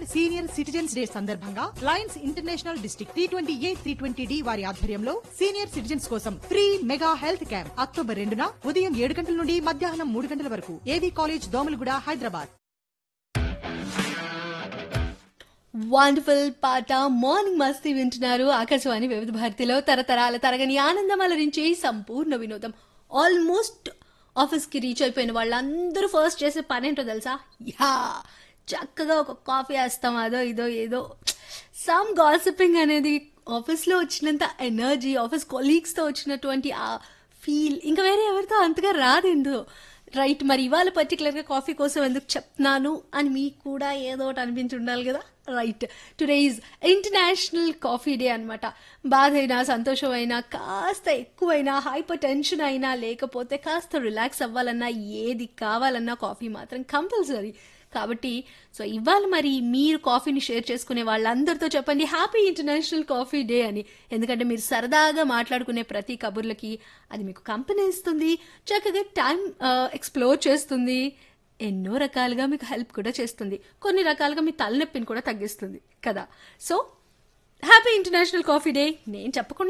senior citizens day సందర్భంగా Lions International district T twenty A three twenty D వారి ఆధ్వర్యంలో senior citizens కోసం free mega health camp October రెండున ఉదయం ఏడు గంటల నుండి మధ్యాహ్నం మూడు గంటల వరకు AV college Domalguda Hyderabad wonderful పాట మార్నింగ్ మస్తీ వింటున్నారు ఆకాశవాణి వివిధ భారతిలో తరతరాల తరగని ఆనందం అలరించే సంపూర్ణ వినోదం ఆల్మోస్ట్ ఆఫీస్కి రీచ్ అయిపోయిన వాళ్ళందరూ ఫస్ట్ చేసే పని ఏంటో తెలుసా యా చక్కగా ఒక కాఫీ వేస్తాం అదో ఇదో ఏదో సమ్ గాసిపింగ్ అనేది ఆఫీస్లో వచ్చినంత ఎనర్జీ ఆఫీస్ కొలీగ్స్తో వచ్చినటువంటి ఆ ఫీల్ ఇంకా వేరే ఎవరితో అంతగా రాదేందో రైట్ మరి ఇవాళ పర్టికులర్గా కాఫీ కోసం ఎందుకు చెప్తున్నాను అని మీకు కూడా ఏదో ఒకటి అనిపించి ఉండాలి కదా right today is international coffee day అనమాట బాధ అయినా సంతోషం అయినా కాస్త ఎక్కువైనా హైపర్ టెన్షన్ అయినా లేకపోతే కాస్త రిలాక్స్ అవ్వాలన్నా ఏది కావాలన్నా కాఫీ మాత్రం కంపల్సరీ కాబట్టి సో ఇవాళ మరి మీరు కాఫీని షేర్ చేసుకునే వాళ్ళందరితో చెప్పండి హ్యాపీ ఇంటర్నేషనల్ కాఫీ డే అని ఎందుకంటే మీరు సరదాగా మాట్లాడుకునే ప్రతి కబుర్లకి అది మీకు కంపెనీ ఇస్తుంది చక్కగా టైం ఎక్స్ప్లోర్ చేస్తుంది ఎన్నో రకాలుగా మీకు హెల్ప్ కూడా చేస్తుంది కొన్ని రకాలుగా మీ తలనొప్పిని కూడా తగ్గిస్తుంది కదా so happy international coffee day నేను చెప్పకుండా